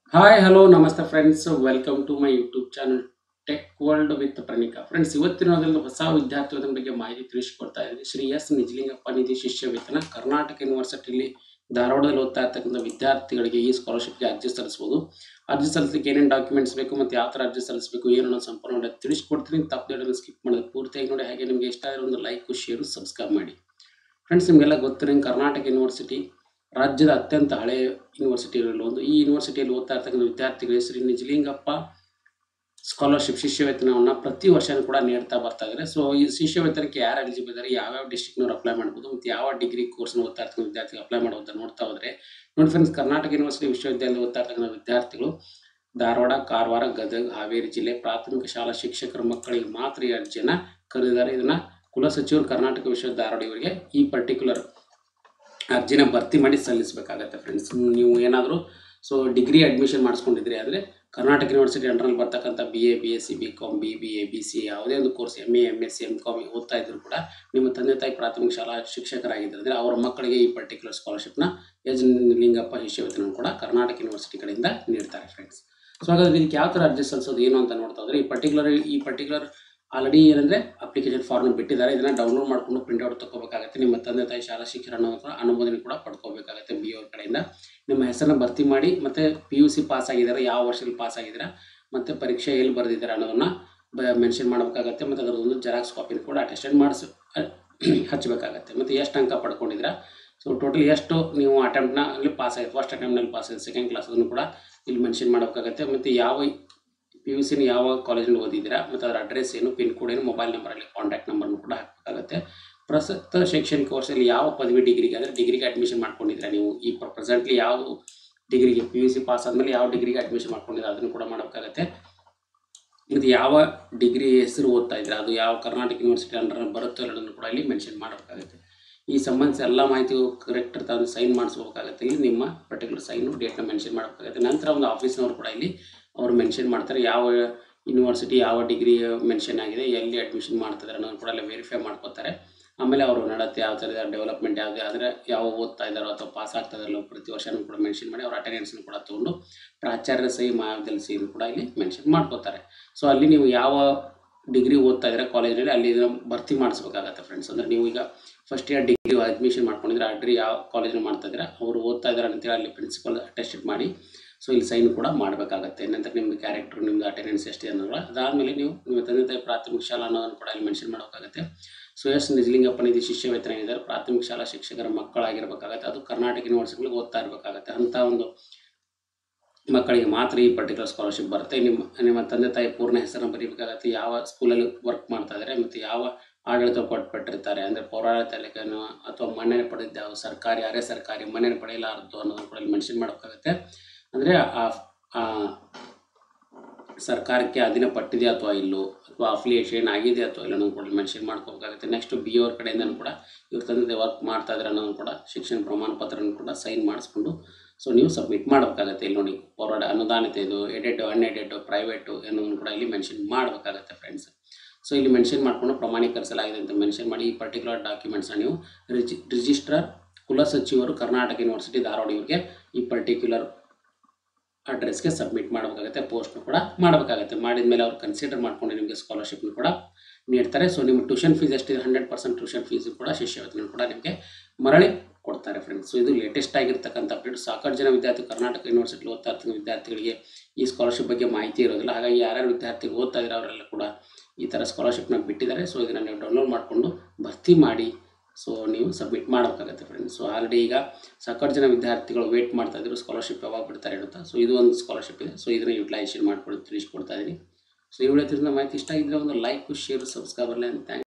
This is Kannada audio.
ಹಾಯ್ ಹಲೋ ನಮಸ್ತೆ friends welcome to my YouTube channel tech world with Praneeka friends ಇವತ್ತಿನ ದಿನದಲ್ಲಿ ಹೊಸ ವಿದ್ಯಾರ್ಥಿಗಳ ಬಗ್ಗೆ ಮಾಹಿತಿ ತಿಳಿಸಿಕೊಡ್ತಾ ಇದ್ದೀನಿ ಶ್ರೀ ಎಸ್ ನಿಜಲಿಂಗಪ್ಪ ನಿಧಿ ಶಿಷ್ಯ ವೇತನ ಕರ್ನಾಟಕ ಯೂನಿವರ್ಸಿಟಿಯಲ್ಲಿ ಧಾರವಾಡದಲ್ಲಿ ಓದ್ತಾ ಇರ್ತಕ್ಕಂಥ ವಿದ್ಯಾರ್ಥಿಗಳಿಗೆ ಈ ಸ್ಕಾಲರ್ಶಿಪ್ಗೆ ಅರ್ಜಿ ಸಲ್ಲಿಸಬಹುದು ಅರ್ಜಿ ಸಲ್ಲಿಸಲಿಕ್ಕೆ ಏನೇನು ಡಾಕ್ಯುಮೆಂಟ್ಸ್ ಬೇಕು ಮತ್ತು ಯಾವ ಥರ ಅರ್ಜಿ ಸಲ್ಲಿಸಬೇಕು ಏನು ಅನ್ನೋ ಸಂಪೂರ್ಣ ನೋಡಿ ತಿಳಿಸ್ಕೊಡ್ತೀನಿ ತಪ್ಪದೇಳನ್ನು ಸ್ಕಿಪ್ ಮಾಡೋದು ಪೂರ್ತಿಯಾಗಿ ನೋಡಿ ಹಾಗೆ ನಿಮಗೆ ಇಷ್ಟ ಆಗಿರೋ ಒಂದು ಲೈಕ್ ಶೇರು ಸಬ್ಸ್ಕ್ರೈಬ್ ಮಾಡಿ ಫ್ರೆಂಡ್ಸ್ ನಿಮಗೆಲ್ಲ ಗೊತ್ತಿರೋ ಕರ್ನಾಟಕ ಯೂನಿವರ್ಸಿಟಿ ರಾಜ್ಯದ ಅತ್ಯಂತ ಹಳೆಯ ಯೂನಿವರ್ಸಿಟಿಗಳಲ್ಲಿ ಒಂದು ಈ ಯೂನಿವರ್ಸಿಟಿಯಲ್ಲಿ ಓದ್ತಾ ಇರ್ತಕ್ಕಂಥ ವಿದ್ಯಾರ್ಥಿಗಳಿಗೆ ಶ್ರೀ ನಿಜಲಿಂಗಪ್ಪ ಸ್ಕಾಲರ್ಶಿಪ್ ಶಿಷ್ಯವೇತನವನ್ನು ಪ್ರತಿ ವರ್ಷನೂ ಕೂಡ ನೀಡ್ತಾ ಬರ್ತಾ ಇದ್ದಾರೆ ಸೊ ಈ ಶಿಷ್ಯವೇತನಕ್ಕೆ ಯಾರು ಎಲಿಜಿಬಲ್ ಇದ್ದಾರೆ ಯಾವ್ಯಾವ ಡಿಸ್ಟ್ರಿಕ್ಟ್ನವ್ರು ಅಪ್ಲೈ ಮಾಡ್ಬೋದು ಮತ್ತು ಯಾವ ಡಿಗ್ರಿ ಕೋರ್ಸ್ನ ಓದ್ತಾ ಇರ್ತಕ್ಕಂಥ ವಿದ್ಯಾರ್ಥಿಗಳು ಅಪ್ಲೈ ಮಾಡೋದು ನೋಡ್ತಾ ಹೋದರೆ ನೋಡಿ ಫ್ರೆಂಡ್ಸ್ ಕರ್ನಾಟಕ ಯೂನಿವರ್ಸಿಟಿ ವಿಶ್ವವಿದ್ಯಾಲಯ ಓದ್ತಾ ಇರ್ತಕ್ಕಂಥ ವಿದ್ಯಾರ್ಥಿಗಳು ಧಾರವಾಡ ಕಾರವಾರ ಗದಗ ಹಾವೇರಿ ಜಿಲ್ಲೆ ಪ್ರಾಥಮಿಕ ಶಾಲಾ ಶಿಕ್ಷಕರ ಮಕ್ಕಳಿಗೆ ಮಾತ್ರ ಈ ಅರ್ಜಿಯನ್ನು ಕರೆದಿದ್ದಾರೆ ಇದನ್ನ ಕುಲಸಚಿವರು ಕರ್ನಾಟಕ ವಿಶ್ವವಿದ್ಯಾಲಯ ಧಾರವಾಡ ಇವರಿಗೆ ಈ ಪರ್ಟಿಕ್ಯುಲರ್ ಅರ್ಜಿನ ಭರ್ತಿ ಮಾಡಿ ಸಲ್ಲಿಸಬೇಕಾಗತ್ತೆ ಫ್ರೆಂಡ್ಸ್ ನೀವು ಏನಾದರೂ ಸೊ ಡಿಗ್ರಿ ಅಡ್ಮಿಷನ್ ಮಾಡಿಸ್ಕೊಂಡಿದ್ರಿ ಆದರೆ ಕರ್ನಾಟಕ ಯೂನಿವರ್ಸಿಟಿ ಅಂಡರಲ್ಲಿ ಬರ್ತಕ್ಕಂಥ B A B S C B com B B A B C ಯಾವುದೇ ಒಂದು course M A M S C M com ಓದ್ತಾ ಇದ್ರು ಕೂಡ ನಿಮ್ಮ ತಂದೆ ತಾಯಿ ಪ್ರಾಥಮಿಕ ಶಾಲಾ ಶಿಕ್ಷಕರಾಗಿದ್ದರೆ ಅವರ ಮಕ್ಕಳಿಗೆ ಈ ಪರ್ಟಿಕ್ಯುಲರ್ ಸ್ಕಾಲರ್ಶಿಪ್ನ ಎಜ್ ಲಿಂಗಪ್ಪ ಶಿಷ್ಯವೇತನ ಕೂಡ ಕರ್ನಾಟಕ ಯೂನಿವರ್ಸಿಟಿ ಕಡೆಯಿಂದ ನೀಡ್ತಾರೆ ಫ್ರೆಂಡ್ಸ್ ಸೊ ಹಾಗಾದ್ರೆ ಇದಕ್ಕೆ ಯಾವ ಥರ ಅರ್ಜಿ ಸಲ್ಲಿಸೋದು ಏನು ಅಂತ ನೋಡ್ತಾ ಹೋದ್ರೆ ಈ ಪರ್ಟಿಕ್ಯುಲರ್ ಈ ಪರ್ಟಿಕ್ಯುಲರ್ ಆಲ್ರೆಡಿ ಏನಂದ್ರೆ ಅಪ್ಲಿಕೇಶನ್ ಫಾರ್ಮ್ ಬಿಟ್ಟಿದ್ದಾರೆ ಇದನ್ನ ಡೌನ್ಲೋಡ್ ಮಾಡ್ಕೊಂಡು ಪ್ರಿಂಟ್ಔಟ್ ತಗೋಬೇಕಾಗುತ್ತೆ ನಿಮ್ಮ ತಂದೆ ತಾಯಿ ಶಾಲಾ ಶಿಕ್ಷಣ ಅನುಮೋದನೆ ಕೂಡ ಪಡ್ಕೋಬೇಕಾಗುತ್ತೆ ಬಿ ಅವ್ರ ಕಡೆಯಿಂದ ನಿಮ್ಮ ಹೆಸರನ್ನ ಭರ್ತಿ ಮಾಡಿ ಮತ್ತೆ ಪಿ ಯು ಸಿ ಪಾಸ್ ಆಗಿದ್ದಾರೆ ಯಾವ ವರ್ಷದಲ್ಲಿ ಪಾಸ್ ಆಗಿದ್ದೀರಾ ಮತ್ತೆ ಪರೀಕ್ಷೆ ಎಲ್ಲಿ ಬರೆದಿದ್ದೀರಾ ಅನ್ನೋದನ್ನ ಮೆನ್ಷನ್ ಮಾಡಬೇಕಾಗತ್ತೆ ಮತ್ತು ಅದರದೊಂದು ಜೆರಾಕ್ಸ್ ಕಾಪಿನ ಕೂಡ ಅಟೆಸ್ಟೆಡ್ ಮಾಡಿಸ್ ಹಚ್ಚಬೇಕಾಗತ್ತೆ ಮತ್ತು ಎಷ್ಟು ಅಂಕ ಪಡ್ಕೊಂಡಿದ್ದೀರಾ ಸೊ ಟೋಟಲ್ ಎಷ್ಟು ನೀವು ಅಟೆಂಪ್ಟ್ನ ಅಲ್ಲಿ ಪಾಸ್ ಆಗಿದೆ ಫಸ್ಟ್ ಅಟೆಂಪ್ಟ್ನಲ್ಲಿ ಪಾಸ್ ಆಗಿದೆ ಸೆಕೆಂಡ್ ಕ್ಲಾಸ್ ಅದನ್ನು ಕೂಡ ಇಲ್ಲಿ ಮೆನ್ಷನ್ ಮಾಡಬೇಕಾಗತ್ತೆ ಮತ್ತು ಯಾವ ಪಿ ಯು ಸಿನ ಯಾವ ಕಾಲೇಜಲ್ಲಿ ಓದಿದ್ದೀರಾ ಮತ್ತು ಅದರ ಅಡ್ರೆಸ್ ಏನು ಪಿನ್ ಕೋಡ್ ಏನು ಮೊಬೈಲ್ ನಂಬರಲ್ಲಿ ಕಾಂಟ್ಯಾಕ್ಟ್ ನಂಬರ್ನು ಕೂಡ ಹಾಕಬೇಕಾಗುತ್ತೆ ಪ್ರಸಕ್ತ ಶೈಕ್ಷಣಿಕ ವರ್ಷದಲ್ಲಿ ಯಾವ ಪದವಿ ಡಿಗ್ರಿಗೆ ಅಂದರೆ ಡಿಗ್ರಿಗೆ ಅಡ್ಮಿಷನ್ ಮಾಡ್ಕೊಂಡಿದ್ದೀರಾ ನೀವು ಈ ಪ್ರೆಸೆಂಟ್ಲಿ ಯಾವ ಡಿಗ್ರಿಗೆ ಪಿ ಯು ಸಿ ಪಾಸ್ ಆದಮೇಲೆ ಯಾವ ಡಿಗ್ರಿಗೆ ಅಡ್ಮಿಷನ್ ಮಾಡ್ಕೊಂಡಿದ್ದೀರಾ ಅದನ್ನು ಕೂಡ ಮಾಡಬೇಕಾಗತ್ತೆ ಮತ್ತು ಯಾವ ಡಿಗ್ರಿ ಹೆಸರು ಓದ್ತಾ ಇದ್ದೀರಾ ಅದು ಯಾವ ಕರ್ನಾಟಕ ಯೂನಿವರ್ಸಿಟಿ ಅಂಡರ್ ಬರುತ್ತೋ ಅನ್ನೋದನ್ನು ಕೂಡ ಇಲ್ಲಿ ಮೆನ್ಷನ್ ಮಾಡಬೇಕಾಗುತ್ತೆ ಈ ಸಂಬಂಧಿಸಿದ ಎಲ್ಲ ಮಾಹಿತಿಯು ಕರೆಕ್ಟ್ ತಂದು ಸೈನ್ ಮಾಡಿಸ್ಬೇಕಾಗತ್ತೆ ಇಲ್ಲಿ ನಿಮ್ಮ ಪರ್ಟಿಕ್ಯುಲರ್ ಸೈನು ಡೇಟ್ನ ಮೆನ್ಷನ್ ಮಾಡಬೇಕಾಗುತ್ತೆ ನಂತರ ಒಂದು ಆಫೀಸ್ನವರು ಕೂಡ ಇಲ್ಲಿ ಅವರು ಮೆನ್ಷನ್ ಮಾಡ್ತಾರೆ ಯಾವ ಯೂನಿವರ್ಸಿಟಿ ಯಾವ ಡಿಗ್ರಿ ಮೆನ್ಷನ್ ಆಗಿದೆ ಎಲ್ಲಿ ಅಡ್ಮಿಷನ್ ಮಾಡ್ತಿದ್ದಾರೆ ಅನ್ನೋದನ್ನು ಕೂಡ ಅಲ್ಲಿ ವೆರಿಫೈ ಮಾಡ್ಕೋತಾರೆ ಆಮೇಲೆ ಅವರು ನಡತೆ ಯಾವ ಥರದ ಡೆವಲಪ್ಮೆಂಟ್ ಯಾವುದೇ ಆದರೆ ಯಾವ ಓದ್ತಾ ಇದ್ದಾರೋ ಅಥವಾ ಪಾಸ್ ಆಗ್ತಾ ಇದ್ದಾರೋ ಪ್ರತಿ ವರ್ಷನೂ ಕೂಡ ಮೆನ್ಷನ್ ಮಾಡಿ ಅವ್ರ ಅಟೆಂಡೆನ್ಸ್ನು ಕೂಡ ತೊಗೊಂಡು ಪ್ರಾಚಾರ್ಯರ ಸಹಿ ಮಹಾವಿದ್ಯಾಲಯ ಸಹಿಯನ್ನು ಕೂಡ ಇಲ್ಲಿ ಮೆನ್ಷನ್ ಮಾಡ್ಕೋತಾರೆ ಸೊ ಅಲ್ಲಿ ನೀವು ಯಾವ ಡಿಗ್ರಿ ಓದ್ತಾ ಇದ್ದೀರಾ ಕಾಲೇಜಲ್ಲಿ ಅಲ್ಲಿ ಇದನ್ನ ಭರ್ತಿ ಮಾಡಿಸ್ಬೇಕಾಗತ್ತೆ ಫ್ರೆಂಡ್ಸ್ ಅಂದರೆ ನೀವು ಈಗ ಫಸ್ಟ್ ಇಯರ್ ಡಿಗ್ರಿ ಅಡ್ಮಿಷನ್ ಮಾಡ್ಕೊಂಡಿದ್ರೆ ಆ ಡಿಗ್ರಿ ಯಾವ ಕಾಲೇಜಲ್ಲಿ ಮಾಡ್ತಾ ಇದ್ದೀರಾ ಅವರು ಓದ್ತಾ ಇದ್ದಾರೆ ಅಂತೇಳಿ ಅಲ್ಲಿ ಪ್ರಿನ್ಸಿಪಲ್ ಅಟೆಸ್ಟೆಡ್ ಮಾಡಿ ಸೊ ಇಲ್ಲಿ ಸೈನ್ ಕೂಡ ಮಾಡಬೇಕಾಗತ್ತೆ ನಂತರ ನಿಮ್ಮದು ಕ್ಯಾರೆಕ್ಟರ್ ನಿಮ್ಮದು ಅಟೆಂಡೆನ್ಸ್ ಎಷ್ಟಿದೆ ಅನ್ನೋಲ್ಲ ಅದಾದಮೇಲೆ ನೀವು ನಿಮ್ಮ ತಂದೆ ತಾಯಿ ಪ್ರಾಥಮಿಕ ಶಾಲಾ ಅನ್ನೋದನ್ನು ಕೂಡ ಇಲ್ಲಿ ಮೆನ್ಷನ್ ಮಾಡಬೇಕಾಗತ್ತೆ ಸೊ ಎಸ್ ನಿಜಲಿಂಗಪ್ಪ ನಿಧಿ ಶಿಷ್ಯ ವೇತನ ಏನಿದ್ದಾರೆ ಪ್ರಾಥಮಿಕ ಶಾಲಾ ಶಿಕ್ಷಕರ ಮಕ್ಕಳಾಗಿರ್ಬೇಕಾಗತ್ತೆ ಅದು ಕರ್ನಾಟಕ ಯೂನಿವರ್ಸಿಟಿಗಳಿಗೆ ಓದ್ತಾ ಇರಬೇಕಾಗತ್ತೆ ಅಂಥ ಒಂದು ಮಕ್ಕಳಿಗೆ ಮಾತ್ರ ಈ ಪರ್ಟಿಕ್ಯುಲರ್ ಸ್ಕಾಲರ್ಶಿಪ್ ಬರುತ್ತೆ ನಿಮ್ಮ ನಿಮ್ಮ ತಂದೆ ತಾಯಿ ಪೂರ್ಣ ಹೆಸರನ್ನು ಬರೀಬೇಕಾಗತ್ತೆ ಯಾವ ಸ್ಕೂಲಲ್ಲಿ ವರ್ಕ್ ಮಾಡ್ತಾ ಇದ್ದಾರೆ ಮತ್ತು ಯಾವ ಆಡಳಿತ ಕೊಟ್ಬಿಟ್ಟಿರ್ತಾರೆ ಅಂದರೆ ಪೌರಾಡಳಿತ ಇಲಾಖೆಯನ್ನು ಅಥವಾ ಮನ್ನಣೆ ಪಡೆದಿದ್ದ ಯಾವ ಸರ್ಕಾರಿ ಅರೆ ಸರ್ಕಾರಿ ಮನ್ನಣೆ ಪಡೆಯಲಾರದು ಅನ್ನೋದನ್ನು ಕೂಡ ಇಲ್ಲಿ ಮೆನ್ಷನ್ ಮಾಡಬೇಕಾಗತ್ತೆ ಅಂದರೆ ಆ ಸರ್ಕಾರಕ್ಕೆ ಅಧೀನ ಪಟ್ಟಿದೆ ಅಥವಾ ಇಲ್ಲೋ ಅಥವಾ ಅಫಿಲಿಯೇಷನ್ ಆಗಿದೆ ಅಥವಾ ಇಲ್ಲ ಅನ್ನೋದು ಕೂಡ ಮೆನ್ಷನ್ ಮಾಡ್ಕೋಬೇಕಾಗುತ್ತೆ ನೆಕ್ಸ್ಟ್ ಬಿ ಅವ್ರ ಕಡೆಯಿಂದನೂ ಕೂಡ ಇವ್ರ ತಂದೆ ವರ್ಕ್ ಮಾಡ್ತಾ ಇದ್ದಾರೆ ಅನ್ನೋದನ್ನು ಕೂಡ ಶಿಕ್ಷಣ ಪ್ರಮಾಣ ಪತ್ರವನ್ನು ಕೂಡ ಸೈನ್ ಮಾಡಿಸ್ಕೊಂಡು ಸೊ ನೀವು ಸಬ್ಮಿಟ್ ಮಾಡಬೇಕಾಗತ್ತೆ ಇಲ್ಲಿ ನೋಡಿ ಪೌರಾಡ ಅನುದಾನಿತ ಇದು ಎಡೆಡ್ ಅನ್ಎಡೆಡ್ ಪ್ರೈವೇಟು ಅನ್ನೋದನ್ನು ಕೂಡ ಇಲ್ಲಿ ಮೆನ್ಷನ್ ಮಾಡಬೇಕಾಗತ್ತೆ ಫ್ರೆಂಡ್ಸ್ ಸೊ ಇಲ್ಲಿ ಮೆನ್ಷನ್ ಮಾಡಿಕೊಂಡು ಪ್ರಮಾಣೀಕರಿಸಲಾಗಿದೆ ಅಂತ ಮೆನ್ಷನ್ ಮಾಡಿ ಈ ಪರ್ಟಿಕ್ಯುಲರ್ ಡಾಕ್ಯುಮೆಂಟ್ಸ್ನ ನೀವು ರಿಜಿ ರಿಜಿಸ್ಟ್ರಾರ್ ಕುಲಸಚಿವರು ಕರ್ನಾಟಕ ಯೂನಿವರ್ಸಿಟಿ ಧಾರವಾಡ ಇವರಿಗೆ ಈ ಪರ್ಟಿಕ್ಯುಲರ್ ಅಡ್ರೆಸ್ಗೆ ಸಬ್ಮಿಟ್ ಮಾಡಬೇಕಾಗುತ್ತೆ ಪೋಸ್ಟ್ನು ಕೂಡ ಮಾಡಬೇಕಾಗುತ್ತೆ ಮಾಡಿದ ಮೇಲೆ ಅವ್ರು ಕನ್ಸಿಡರ್ ಮಾಡ್ಕೊಂಡು ನಿಮಗೆ ಸ್ಕಾಲರ್ಶಿಪ್ನು ಕೂಡ ನೀಡ್ತಾರೆ ಸೊ ನಿಮ್ಮ ಟ್ಯೂಷನ್ ಫೀಸ್ ಎಷ್ಟಿದೆ ಹಂಡ್ರೆಡ್ ಪರ್ಸೆಂಟ್ ಟ್ಯೂಷನ್ ಫೀಸು ಕೂಡ ಶಿಷ್ಯವೇತನ ಕೂಡ ನಿಮಗೆ ಮರಳಿ ಕೊಡ್ತಾರೆ ಫ್ರೆಂಡ್ಸ್ ಸೊ ಇದು ಲೇಟೆಸ್ಟ್ ಆಗಿರ್ತಕ್ಕಂಥ ಅಪ್ಡೇಟ್ ಸಾಕಷ್ಟು ಜನ ವಿದ್ಯಾರ್ಥಿ ಕರ್ನಾಟಕ ಯೂನಿವರ್ಸಿಟಿ ಓದ್ತಾ ಇರ್ತಕ್ಕಂಥ ವಿದ್ಯಾರ್ಥಿಗಳಿಗೆ ಈ ಸ್ಕಾಲರ್ಶಿಪ್ ಬಗ್ಗೆ ಮಾಹಿತಿ ಇರೋದಿಲ್ಲ ಹಾಗಾಗಿ ಯಾರ್ಯಾರು ವಿದ್ಯಾರ್ಥಿಗಳು ಓದ್ತಾ ಇದ್ದಾರೆ ಅವರೆಲ್ಲ ಕೂಡ ಈ ಥರ ಸ್ಕಾಲರ್ಶಿಪ್ನ ಬಿಟ್ಟಿದ್ದಾರೆ ಸೊ ಇದನ್ನು ನೀವು ಡೌನ್ಲೋಡ್ ಮಾಡಿಕೊಂಡು ಭರ್ತಿ ಮಾಡಿ ಸೊ ನೀವು ಸಬ್ಮಿಟ್ ಮಾಡಬೇಕಾಗುತ್ತೆ ಫ್ರೆಂಡ್ಸ್ ಸೊ ಆಲ್ರೆಡಿ ಈಗ ಸಾಕಷ್ಟು ಜನ ವಿದ್ಯಾರ್ಥಿಗಳು ವೇಟ್ ಮಾಡ್ತಾ ಇದ್ರು ಸ್ಕಾಲರ್ಶಿಪ್ ಯಾವಾಗ ಬಿಡ್ತಾರೆ ಅಂತ ಸೊ ಇದು ಒಂದು ಸ್ಕಾಲರ್ಶಿಪ್ ಇದೆ ಸೊ ಇದನ್ನು ಯುಟಿಲೈಸೇಷನ್ ಮಾಡ್ಕೊಂಡು ತಿಳಿಸ್ಕೊಡ್ತಾ ಇದ್ದೀನಿ ಸೊ ಈ ವಿಡಿಯೋ ಮಾಹಿತಿ ಇಷ್ಟ ಆಗಿದ್ರೆ ಒಂದು ಲೈಕ್ ಶೇರ್ ಸಬ್ಸ್ಕ್ರೈಬ್ ಬರಲಿ ಅಂತ